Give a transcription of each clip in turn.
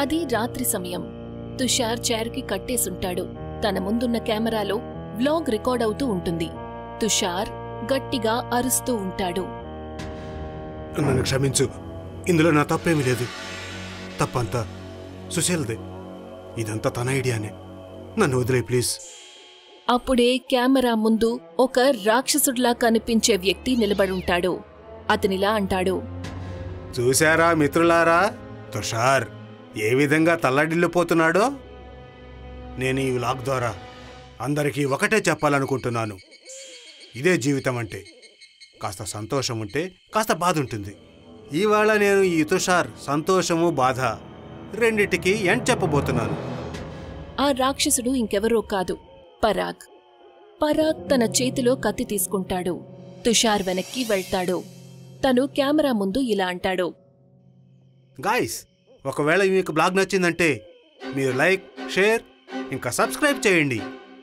అది రాత్రి సమయం తుషార్ చైర్కి కట్టేసుంటాడు తన ముందున్న కెమెరాలో వ్లాగ్ రికార్డ్ అవుతూ ఉంటుంది తుషార్ గట్టిగా అరుస్తూ ఉంటాడు నన్ను క్షమించు ఇందులో నా తప్పేమీ లేదు తప్పంతా సుశీల్దే ఇదంతా తన ఐడియానే నన్ను వదిలే ప్లీజ్ అప్పుడే కెమెరా ముందు ఒక రాక్షసుడిలా కనిపించే వ్యక్తి నిలబడుంటాడు అతనిలా అంటాడు చూశారా మిత్రులారా తుషార్ ఏ విధంగా తల్లడిల్లిపోతున్నాడో నేను ఈ వ్లాగ్ ద్వారా అందరికీ ఒకటే చెప్పాలనుకుంటున్నాను ఇదే జీవితం అంటే కాస్త సంతోషం ఉంటే కాస్త బాధ ఉంటుంది ఇవాళ నేను ఈ తుషార్ సంతోషము బాధ రెండిటికి ఎండ్ చెప్పబోతున్నాను ఆ రాక్షసుడు ఇంకెవరో కాదు పరాగ్ పరాగ్ తన చేతిలో కత్తి తీసుకుంటాడు తుషార్ వెనక్కి వెళ్తాడు తను కెమెరా ముందు ఇలా అంటాడు గాయస్ ఒకవేళ మీకు బ్లాగ్ నచ్చిందంటే మీరు లైక్ షేర్ ఇంకా సబ్స్క్రైబ్ చేయండి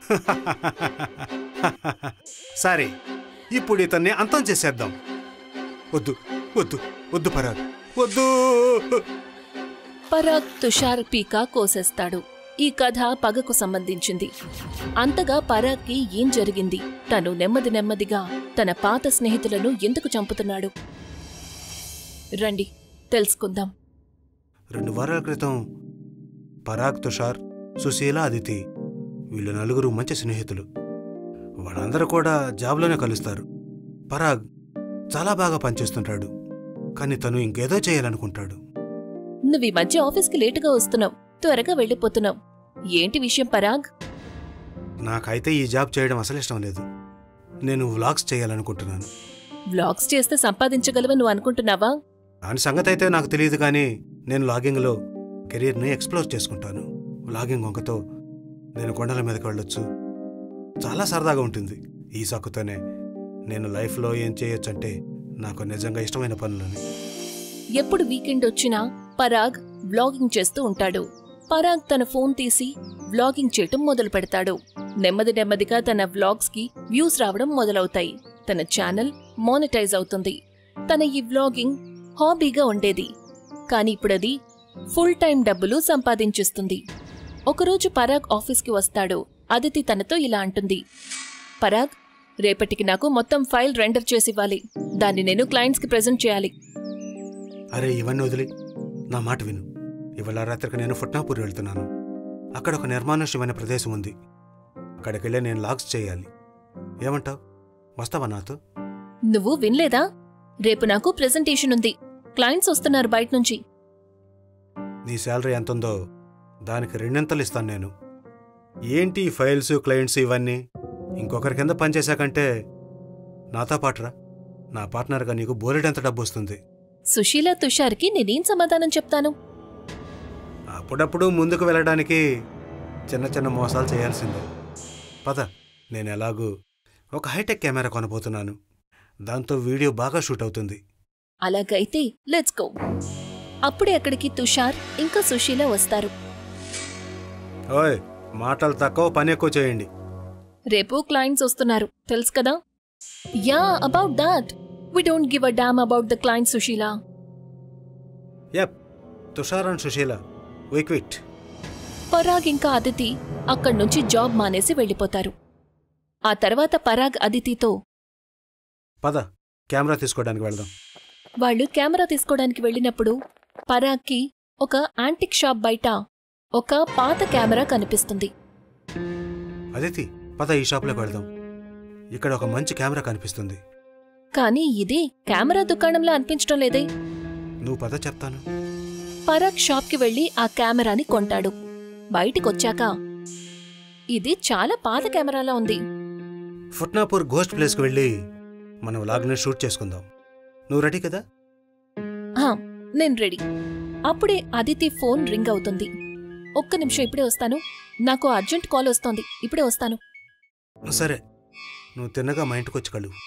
సరే ఇప్పుడు ఇతన్ని అంతం చేసేద్దాం వద్దు వద్దు వద్దు పరాగ్ వద్దు పరాగ్ తుషార్ పీకా కోసేస్తాడు ఈ కథ పగకు సంబంధించింది అంతగా పరాగ్కి ఏం జరిగింది తను నెమ్మది నెమ్మదిగా తన పాత స్నేహితులను ఎందుకు చంపుతున్నాడు రండి తెలుసుకుందాం రెండు వారాల క్రితం పరాగ్ తుషార్ సుశీల అదితి వీళ్ళు నలుగురు మంచి స్నేహితులు వాళ్ళందరూ కూడా జాబ్లోనే కలుస్తారు పరాగ్ చాలా బాగా పనిచేస్తుంటాడు కానీ తను ఇంకేదో చేయాలనుకుంటాడు నువ్వు ఈ మధ్య ఆఫీస్కి లేటుగా వస్తున్నావు త్వరగా వెళ్ళిపోతున్నావు ఏంటి విషయం పరాగ్ నాకైతే ఈ జాబ్ చేయడం అసలు ఇష్టం లేదు నేను వ్లాగ్స్ చేయాలనుకుంటున్నాను వ్లాగ్స్ చేస్తే సంపాదించగలవని నువ్వు అనుకుంటున్నావా దాని సంగతి అయితే నాకు తెలియదు కానీ నేను లాగింగ్లో కెరీర్ని ఎక్స్ప్లోర్ చేసుకుంటాను లాగింగ్ వంకతో నేను కొండల మీదకి వెళ్ళొచ్చు చాలా సరదాగా ఉంటుంది ఈ సాకుతోనే నేను లైఫ్లో ఏం చేయొచ్చంటే నాకు నిజంగా ఇష్టమైన పనులని ఎప్పుడు వీకెండ్ వచ్చినా పరాగ్ వ్లాగింగ్ చేస్తూ ఉంటాడు పరాగ్ తన ఫోన్ తీసి వ్లాగింగ్ చేయటం మొదలు పెడతాడు నెమ్మది నెమ్మదిగా తన వ్లాగ్స్ కి వ్యూస్ రావడం మొదలవుతాయి తన ఛానల్ మానిటైజ్ అవుతుంది తన ఈ వ్లాగింగ్ హాబీగా ఉండేది కానీ ఇప్పుడది ఫుల్ టైం డబ్బులు సంపాదించిస్తుంది ఒకరోజు పరాగ్ ఆఫీస్కి వస్తాడు అదితి తనతో ఇలా అంటుంది పరాగ్ రేపటికి నాకు మొత్తం ఫైల్ రెండర్ చేసివ్వాలి దాన్ని నేను క్లయింట్స్కి ప్రెజెంట్ చేయాలి అరే ఇవన్నీ వదిలి నా మాట విను ఇవాళ రాత్రికి నేను ఫుట్నాపూర్ వెళ్తున్నాను అక్కడ ఒక నిర్మానుష్యమైన ప్రదేశం ఉంది అక్కడికి వెళ్ళి నేను లాగ్స్ చేయాలి ఏమంటావ్ వస్తావా నాతో నువ్వు వినలేదా రేపు నాకు ప్రెజెంటేషన్ ఉంది క్లయింట్స్ వస్తున్నారు బయట నుంచి నీ శాలరీ ఎంత ఉందో దానికి రెండింతలు ఇస్తాను నేను ఏంటి ఈ ఫైల్స్ క్లయింట్స్ ఇవన్నీ ఇంకొకరి కింద పనిచేశాకంటే నాతో పాటురా నా పార్ట్నర్గా నీకు బోలెడంత డబ్బు వస్తుంది సుశీల తుషార్కి నేనేం సమాధానం చెప్తాను అప్పుడప్పుడు ముందుకు వెళ్ళడానికి చిన్న చిన్న మోసాలు చేయాల్సిందే పద నేను ఎలాగూ ఒక హైటెక్ కెమెరా కొనబోతున్నాను దాంతో వీడియో బాగా షూట్ అవుతుంది అలాగైతే లెట్స్ గో అప్పుడే అక్కడికి తుషార్ ఇంకా సుశీల వస్తారు ఓయ్ మాటలు తక్కువ పని ఎక్కువ చేయండి రేపు క్లయింట్స్ వస్తున్నారు తెలుసు కదా yeah about that we don't give a damn about the client Sushila yup Tushar and Sushila we quit Parag ఇంకా అదితి అక్కడి నుంచి జాబ్ మానేసి వెళ్ళిపోతారు ఆ తర్వాత పరాగ్ అదితితో పద కెమెరా తీసుకోవడానికి వెళ్దాం వాళ్ళు కెమెరా తీసుకోవడానికి వెళ్ళినప్పుడు పరాగ్కి ఒక యాంటిక్ షాప్ బయట ఒక పాత కెమెరా కనిపిస్తుంది అదితి పద ఈ షాప్లోకి వెళ్దాం ఇక్కడ ఒక మంచి కెమెరా కనిపిస్తుంది కానీ ఇది కెమెరా దుకాణంలో అనిపించడం లేదే నువ్వు పద చెప్తాను పరాగ్ షాప్కి వెళ్లి ఆ కెమెరాని కొంటాడు బయటికొచ్చాక ఇది చాలా పాత కెమెరాలా ఉంది ఫుట్నాపూర్ గోస్ట్ ప్లేస్కి వెళ్ళి మనం వ్లాగ్ని షూట్ చేసుకుందాం నువ్వు రెడీ కదా హా, నేను రెడీ అప్పుడే అదితి ఫోన్ రింగ్ అవుతుంది ఒక్క నిమిషం ఇప్పుడే వస్తాను నాకు అర్జెంట్ కాల్ వస్తోంది ఇప్పుడే వస్తాను సరే నువ్వు తిన్నగా మా ఇంటికి వచ్చి కలువు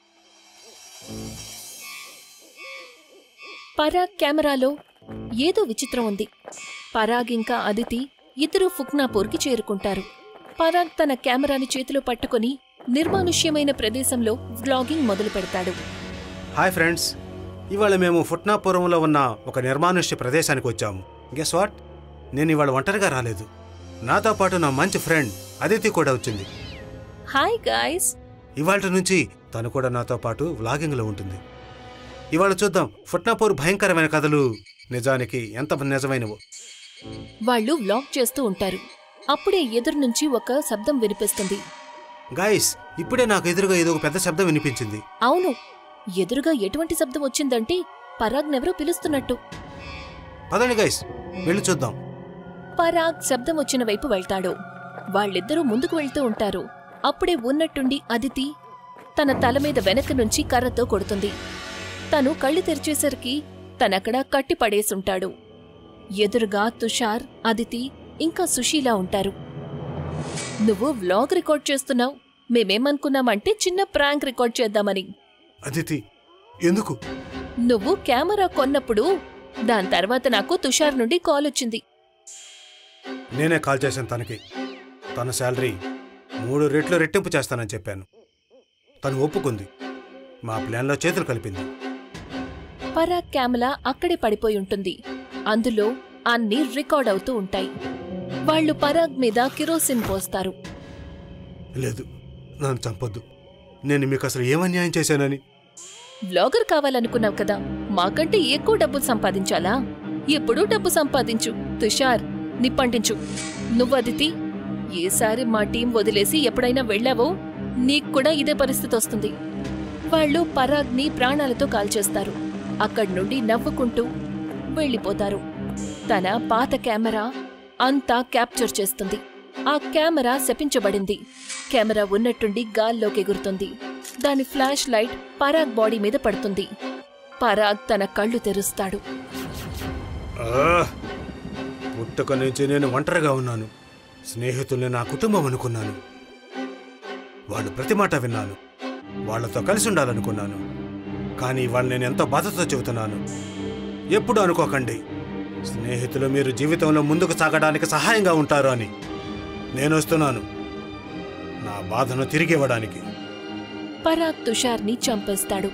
పరాగ్ కెమెరాలో ఏదో విచిత్రం ఉంది పరాగ్ ఇంకా అదితి ఇద్దరూ ఫుక్నాపూర్కి చేరుకుంటారు పరాగ్ తన కెమెరాని చేతిలో పట్టుకొని నిర్మానుష్యమైన ప్రదేశంలో వ్లాగింగ్ మొదలు పెడతాడు హాయ్ ఫ్రెండ్స్ ఇవాళ మేము ఫుట్నాపురంలో ఉన్న ఒక నిర్మానుష్య ప్రదేశానికి వచ్చాము గెస్ వాట్ నేను ఇవాళ ఒంటరిగా రాలేదు నాతో పాటు నా మంచి ఫ్రెండ్ అదితి కూడా వచ్చింది హాయ్ గాయ్స్ ఇవాళ నుంచి తను కూడా నాతో పాటు వ్లాగింగ్లో ఉంటుంది ఇవాళ చూద్దాం ఫుట్నాపూర్ భయంకరమైన కథలు నిజానికి ఎంత నిజమైనవో వాళ్ళు వ్లాగ్ చేస్తూ ఉంటారు అప్పుడే ఎదురు నుంచి ఒక శబ్దం వినిపిస్తుంది గాయస్ ఇప్పుడే నాకు ఎదురుగా ఏదో ఒక పెద్ద శబ్దం వినిపించింది అవును ఎదురుగా ఎటువంటి శబ్దం వచ్చిందంటే పరాగ్నెవరో పిలుస్తున్నట్టు పదండి గైస్ వెళ్ళి చూద్దాం పరాగ్ శబ్దం వచ్చిన వైపు వెళ్తాడు వాళ్ళిద్దరూ ముందుకు వెళ్తూ ఉంటారు అప్పుడే ఉన్నట్టుండి అదితి తన తల మీద వెనక నుంచి కర్రతో కొడుతుంది తను కళ్ళు తెరిచేసరికి తనక్కడ కట్టి పడేసుంటాడు ఎదురుగా తుషార్ అదితి ఇంకా సుశీల ఉంటారు నువ్వు వ్లాగ్ రికార్డ్ చేస్తున్నావు మేమేమనుకున్నామంటే చిన్న ప్రాంక్ రికార్డ్ చేద్దామని అదితి ఎందుకు నువ్వు కెమెరా కొన్నప్పుడు దాని తర్వాత నాకు తుషార్ నుండి కాల్ వచ్చింది నేనే కాల్ చేశాను తనకి తన శాలరీ మూడు రెట్లు రెట్టింపు చేస్తానని చెప్పాను తను ఒప్పుకుంది మా ప్లాన్లో చేతులు కలిపింది పరాగ్ కెమెరా అక్కడే పడిపోయి ఉంటుంది అందులో అన్ని రికార్డ్ అవుతూ ఉంటాయి వాళ్ళు పరాగ్ మీద కిరోసిన్ పోస్తారు లేదు నన్ను చంపొద్దు నేను మీకు అసలు ఏమన్యాయం చేశానని వ్లాగర్ కావాలనుకున్నావు కదా మాకంటే ఎక్కువ డబ్బులు సంపాదించాలా ఎప్పుడూ డబ్బు సంపాదించు తుషార్ నిప్పంటించు నువ్వు అదితి ఏసారి మా టీం వదిలేసి ఎప్పుడైనా వెళ్ళావో నీకు కూడా ఇదే పరిస్థితి వస్తుంది వాళ్ళు పరాగ్ని ప్రాణాలతో కాల్చేస్తారు అక్కడి నుండి నవ్వుకుంటూ వెళ్ళిపోతారు తన పాత కెమెరా అంతా క్యాప్చర్ చేస్తుంది ఆ కెమెరా శపించబడింది కెమెరా ఉన్నట్టుండి గాల్లోకి ఎగురుతుంది దాని ఫ్లాష్ లైట్ పరాగ్ బాడీ మీద పడుతుంది పరాగ్ తన కళ్ళు తెరుస్తాడు ఆ! పుట్టుక నుంచి నేను ఒంటరిగా ఉన్నాను స్నేహితుల్ని నా కుటుంబం అనుకున్నాను వాళ్ళు ప్రతి మాట విన్నాను వాళ్ళతో కలిసి ఉండాలనుకున్నాను కానీ వాళ్ళు నేను ఎంతో బాధతో చెబుతున్నాను ఎప్పుడు అనుకోకండి స్నేహితులు మీరు జీవితంలో ముందుకు సాగడానికి సహాయంగా ఉంటారు అని నేను వస్తున్నాను నా బాధను తిరిగి ఇవ్వడానికి పరాగ్ తుషార్ని చంపేస్తాడు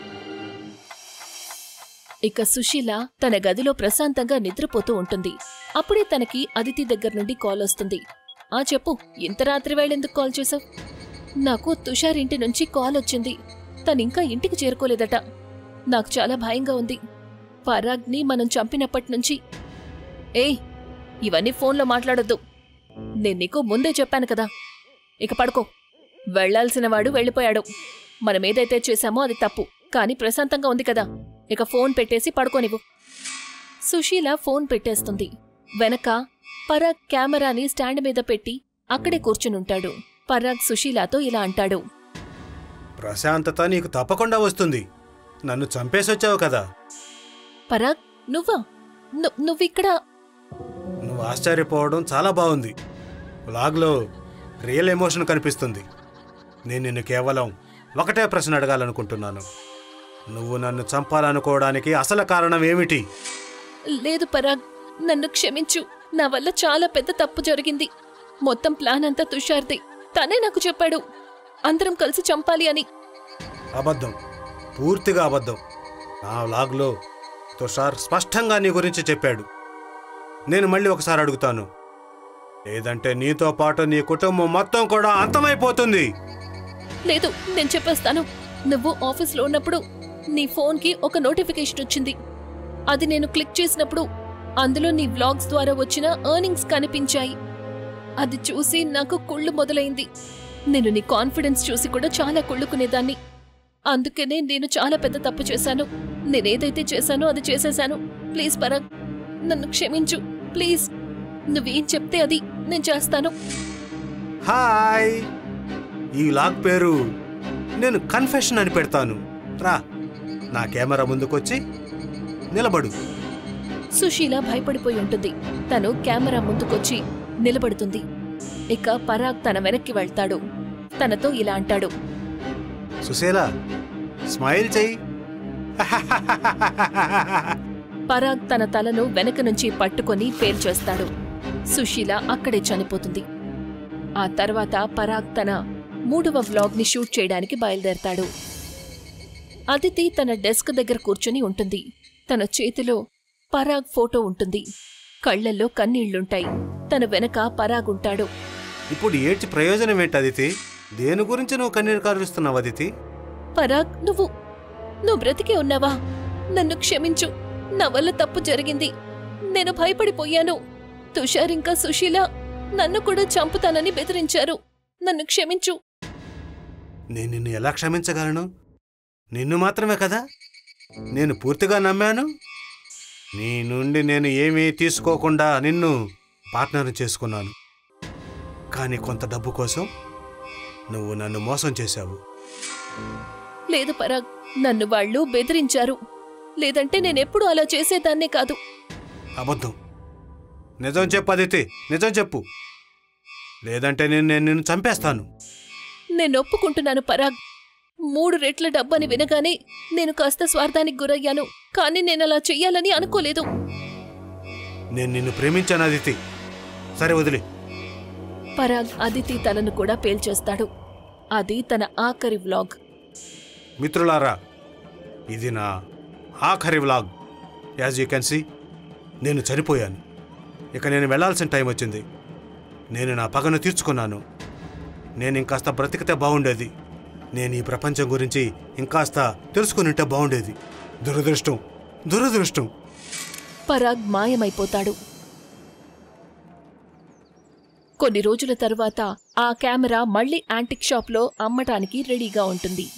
ఇక సుశీల తన గదిలో ప్రశాంతంగా నిద్రపోతూ ఉంటుంది అప్పుడే తనకి అదితి దగ్గర నుండి కాల్ వస్తుంది ఆ చెప్పు ఇంత రాత్రి వేళెందుకు కాల్ చేసావు నాకు తుషార్ ఇంటి నుంచి కాల్ వచ్చింది తనింకా ఇంటికి చేరుకోలేదట నాకు చాలా భయంగా ఉంది పరాగ్ని మనం చంపినప్పటి నుంచి ఏయ్ ఇవన్నీ ఫోన్లో మాట్లాడొద్దు నేను నీకు ముందే చెప్పాను కదా ఇక పడుకో వెళ్లాల్సిన వాడు వెళ్ళిపోయాడు మనమేదైతే చేశామో అది తప్పు కానీ ప్రశాంతంగా ఉంది కదా ఇక ఫోన్ పెట్టేసి పడుకోనివ్వు సుశీల ఫోన్ పెట్టేస్తుంది వెనక పరాగ్ కెమెరాని స్టాండ్ మీద పెట్టి అక్కడే కూర్చునుంటాడు పరాగ్ సుశీలాతో ఇలా అంటాడు ప్రశాంతత నీకు తప్పకుండా వస్తుంది నన్ను చంపేసొచ్చావు కదా పరాగ్ నువ్వా ను- నువ్విక్కడ నువ్వు ఆశ్చర్యపోవడం చాలా బాగుంది వ్లాగ్లో రియల్ ఎమోషన్ కనిపిస్తుంది నేను నిన్ను కేవలం ఒకటే ప్రశ్న అడగాలనుకుంటున్నాను నువ్వు నన్ను చంపాలనుకోవడానికి అసలు కారణం ఏమిటి లేదు పరాగ్ నన్ను క్షమించు నా వల్ల చాలా పెద్ద తప్పు జరిగింది మొత్తం ప్లాన్ అంతా తుషార్ది తనే నాకు చెప్పాడు అందరం కలిసి చంపాలి అని అబద్ధం పూర్తిగా అబద్ధం నా వ్లాగ్లో తుషార్ స్పష్టంగా నీ గురించి చెప్పాడు నేను మళ్ళీ ఒకసారి అడుగుతాను లేదంటే నీతో పాటు నీ కుటుంబం మొత్తం కూడా అంతమైపోతుంది లేదు నేను చెప్పేస్తాను నువ్వు ఆఫీస్లో ఉన్నప్పుడు నీ ఫోన్కి ఒక నోటిఫికేషన్ వచ్చింది అది నేను క్లిక్ చేసినప్పుడు అందులో నీ వ్లాగ్స్ ద్వారా వచ్చిన ఎర్నింగ్స్ కనిపించాయి అది చూసి నాకు కుళ్ళు మొదలైంది నేను నీ కాన్ఫిడెన్స్ చూసి కూడా చాలా కుళ్ళుకునేదాన్ని అందుకనే నేను చాలా పెద్ద తప్పు చేశాను నేనేదైతే చేశానో అది చేసేశాను ప్లీజ్ పరాగ్ నన్ను క్షమించు ప్లీజ్ నువ్వేం చెప్తే అది నేను చేస్తాను హాయ్ ఈ లాగ్ పేరు నేను కన్ఫెషన్ అని పెడతాను రా నా కెమెరా ముందుకొచ్చి నిలబడు సుశీల భయపడిపోయి ఉంటుంది తను కెమెరా ముందుకొచ్చి నిలబడుతుంది ఇక పరాగ్ తన వెనక్కి వెళ్తాడు తనతో ఇలా అంటాడు సుశీల స్మైల్ చెయ్యి పరాగ్ తన తలను వెనక నుంచి పట్టుకొని పేల్చేస్తాడు సుశీల అక్కడే చనిపోతుంది ఆ తర్వాత పరాగ్ తన మూడవ వ్లాగ్ని షూట్ చేయడానికి బయలుదేరతాడు అదితి తన డెస్క్ దగ్గర కూర్చుని ఉంటుంది తన చేతిలో పరాగ్ ఫోటో ఉంటుంది కళ్ళల్లో కన్నీళ్లుంటాయి తన వెనక పరాగుంటాడు ఇప్పుడు ఏడ్చి ప్రయోజనం ఏంటి అదితి దేని గురించి నువ్వు కన్నీరు కారుస్తున్నావు అదితి పరాగ్ నువ్వు నువ్వు బ్రతికే ఉన్నావా నన్ను క్షమించు నా వల్ల తప్పు జరిగింది నేను భయపడిపోయాను తుషార్ ఇంకా సుశీల నన్ను కూడా చంపుతానని బెదిరించారు నన్ను క్షమించు నేను నిన్ను ఎలా క్షమించగలను నిన్ను మాత్రమే కదా నేను పూర్తిగా నమ్మాను నీ నుండి నేను ఏమీ తీసుకోకుండా నిన్ను పార్ట్నర్ చేసుకున్నాను కానీ కొంత డబ్బు కోసం నువ్వు నన్ను మోసం చేశావు లేదు పరాగ్ నన్ను వాళ్ళు బెదిరించారు లేదంటే నేనెప్పుడు అలా చేసేదాన్నే కాదు అబద్ధం నిజం చెప్పు అదితి నిజం చెప్పు లేదంటే నేను నేను నిన్ను చంపేస్తాను నేను ఒప్పుకుంటున్నాను పరాగ్ మూడు రెట్ల డబ్బని వినగానే నేను కాస్త స్వార్థానికి గురయ్యాను కానీ నేను అలా చెయ్యాలని అనుకోలేదు నేను నిన్ను ప్రేమించాను అదితి సరే వదిలే పరాగ్ అదితి తలను కూడా పేల్చేస్తాడు అది తన ఆఖరి వ్లాగ్ మిత్రులారా ఇది నా ఆఖరి vlog as you can see నేను చనిపోయాను ఇక నేను వెళ్ళాల్సిన టైం వచ్చింది నేను నా పగను తీర్చుకున్నాను నేను ఇంకాస్త బ్రతికితే బాగుండేది నేను ఈ ప్రపంచం గురించి ఇంకాస్త తెలుసుకుని ఉంటే బాగుండేది దురదృష్టం దురదృష్టం పరాగ్ మాయమైపోతాడు కొన్ని రోజుల తరువాత ఆ కెమెరా మళ్ళీ యాంటిక్ షాప్లో అమ్మటానికి రెడీగా ఉంటుంది